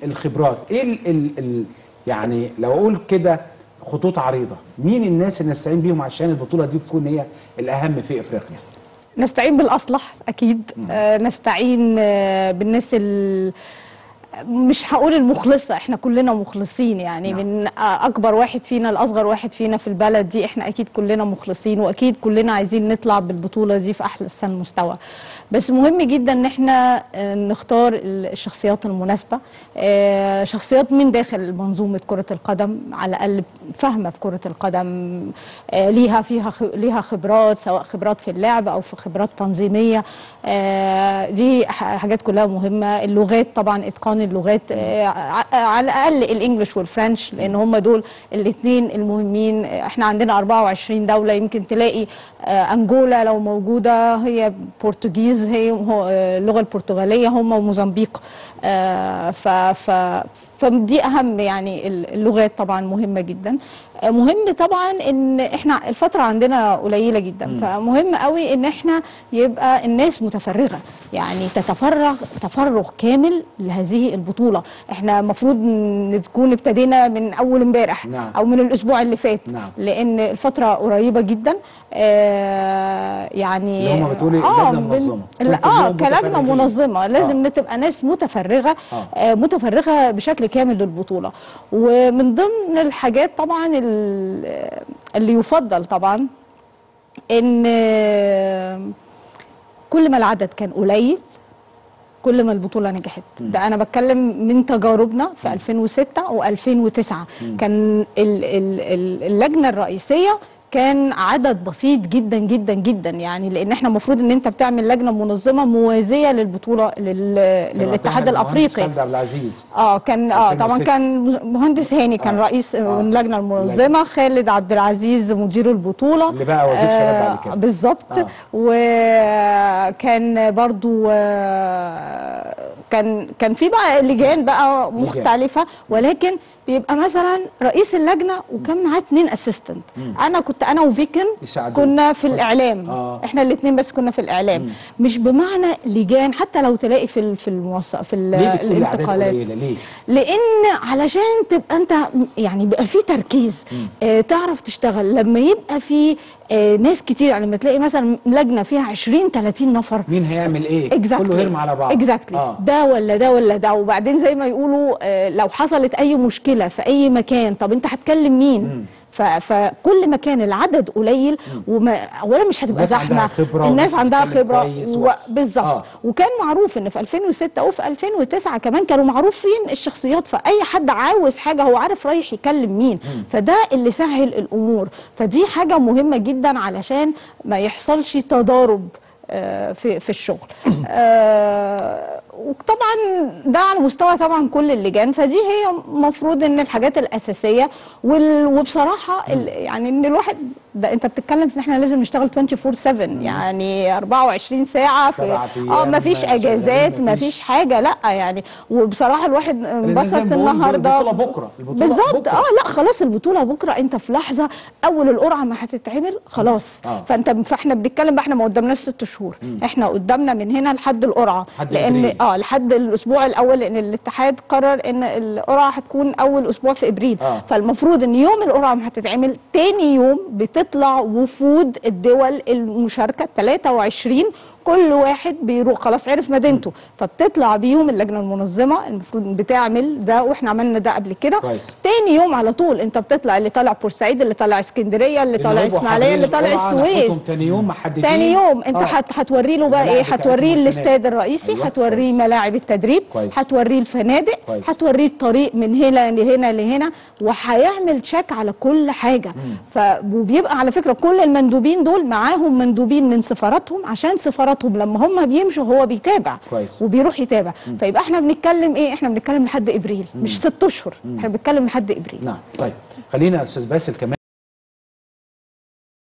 الخبرات ايه ال ال ال يعني لو اقول كده خطوط عريضه مين الناس اللي نستعين بيهم عشان البطوله دي تكون هي الاهم في افريقيا نستعين بالاصلح اكيد آه نستعين آه بالناس ال مش هقول المخلصه احنا كلنا مخلصين يعني نعم. من اكبر واحد فينا لاصغر واحد فينا في البلد دي احنا اكيد كلنا مخلصين واكيد كلنا عايزين نطلع بالبطوله دي في احسن مستوى بس مهم جدا ان احنا آه، نختار الشخصيات المناسبه آه، شخصيات من داخل منظومه كره القدم على الاقل فاهمه في كره القدم آه، ليها فيها خ- ليها خبرات سواء خبرات في اللعب او في خبرات تنظيميه آه، دي ح- حاجات كلها مهمه اللغات طبعا اتقان اللغات آه، ع- على الاقل الانجليش والفرنش لان هم دول الاثنين المهمين آه، احنا عندنا 24 دوله يمكن تلاقي آه، انجولا لو موجوده هي برتغيز هي هو- آه، اللغه البرتغاليه هم وموزمبيق آه، ف ف فدي اهم يعني اللغات طبعا مهمه جدا آه، مهم طبعا ان احنا الفتره عندنا قليله جدا فمهم قوي ان احنا يبقى الناس متفرغه يعني تتفرغ تفرغ كامل لهذه البطوله احنا المفروض نكون ابتدينا من اول امبارح نعم. او من الاسبوع اللي فات نعم. لان الفتره قريبه جدا آه يعني اللي هم بتقولي آه لجنة بن- منظمة. لا، كل اه يوم كلجنه متفرغين. منظمه لازم آه. تبقى ناس متفرغه آه. آه متفرغه بشكل كامل للبطوله ومن ضمن الحاجات طبعا ال- اللي يفضل طبعا ان آه، كل ما العدد كان قليل كل ما البطوله نجحت ده انا بتكلم من تجاربنا في 2006 و2009 كان ال ال ال اللجنه الرئيسيه كان عدد بسيط جدا جدا جدا يعني لان احنا المفروض ان انت بتعمل لجنه منظمه موازيه للبطوله لل كان للاتحاد وقتها المهندس الافريقي خالد عبد العزيز اه كان اه 2006. طبعا كان مهندس هاني كان آه. رئيس آه. اللجنه المنظمه خالد عبد العزيز مدير البطوله اللي بقى وزير شباب بعد كده. بالظبط آه. وكان برضو آه، كان كان في بقى لجان بقى لجان. مختلفه ولكن بيبقى مثلا رئيس اللجنه وكان معاه اتنين اسيستنت انا كنت انا وفيكن يساعدوه. كنا في الاعلام آه. احنا الاثنين بس كنا في الاعلام مش بمعنى لجان حتى لو تلاقي في ال- في الموثق في ال- ليه بتقولي اعداد الانتقالات قليله ليه لان علشان تبقى انت يعني يبقى في تركيز آه تعرف تشتغل لما يبقى في آه ناس كتير يعني لما تلاقي مثلا لجنه فيها 20 30 نفر مين هيعمل ايه exactly. كله هيرمي على بعض اكزاكتلي آه. ده ولا ده ولا ده وبعدين زي ما يقولوا آه، لو حصلت اي مشكله في اي مكان طب انت هتكلم مين ف- فكل ما كان العدد قليل وما اولا مش هتبقى الناس عندها زحمه خبرة الناس وناس عندها بتتكلم خبره كويس و- و... بالظبط آه. آه. وكان معروف ان في 2006 وفي 2009 كمان كانوا معروفين الشخصيات فاي حد عاوز حاجه هو عارف رايح يكلم مين فده اللي سهل الامور فدي حاجه مهمه جدا علشان ما يحصلش تضارب آه، في في الشغل آه، وطبعا ده على مستوى طبعا كل اللجان فدي هي المفروض ان الحاجات الاساسيه وال- وبصراحه ال- يعني ان الواحد ده انت بتتكلم في ان احنا لازم نشتغل 24 7 يعني 24 ساعه في سبعة اه أيام ما فيش شغالين، اجازات ما مفيش- فيش حاجه لا يعني وبصراحه الواحد زي انبسط ما بقول النهارده البطولة بكرة، البطولة بالظبط بكرة. اه لا خلاص البطوله بكره انت في لحظه اول القرعه ما هتتعمل خلاص آه. فانت فاحنا بنتكلم بقى احنا ما قدامناش ست شهور احنا قدامنا من هنا لحد القرعه لحد لان إبريل. اه لحد الاسبوع الاول لان الاتحاد قرر ان القرعه هتكون اول اسبوع في ابريل آه. فالمفروض ان يوم القرعه ما هتتعمل تاني يوم بتطلع وفود الدول المشاركه 23 كل واحد بيروح خلاص عرف مدينته فبتطلع بيهم اللجنه المنظمه المفروض بتعمل ده واحنا عملنا ده قبل كده كويس. تاني يوم على طول انت بتطلع اللي طالع بورسعيد اللي طالع اسكندريه اللي طالع يبقوا اسماعيليه حاضرين اللي طالع القرعة، السويس ناخدهم تاني يوم محددين تاني يوم انت آه. هت هتوري له بقى الملاعب ايه بتاعتهم هتوريه والفنادق. الاستاد الرئيسي أيوة، هتوريه كويس. ملاعب التدريب كويس. هتوريه الفنادق كويس. هتوريه الطريق من هنا لهنا لهنا وهيعمل تشيك على كل حاجه ف وبيبقى على فكره كل المندوبين دول معاهم مندوبين من سفاراتهم عشان سفاراتهم لما هم بيمشوا هو بيتابع كويس. وبيروح يتابع فيبقى احنا بنتكلم ايه احنا بنتكلم لحد ابريل مش ست اشهر احنا بنتكلم لحد ابريل نعم طيب خلينا يا استاذ باسل كمان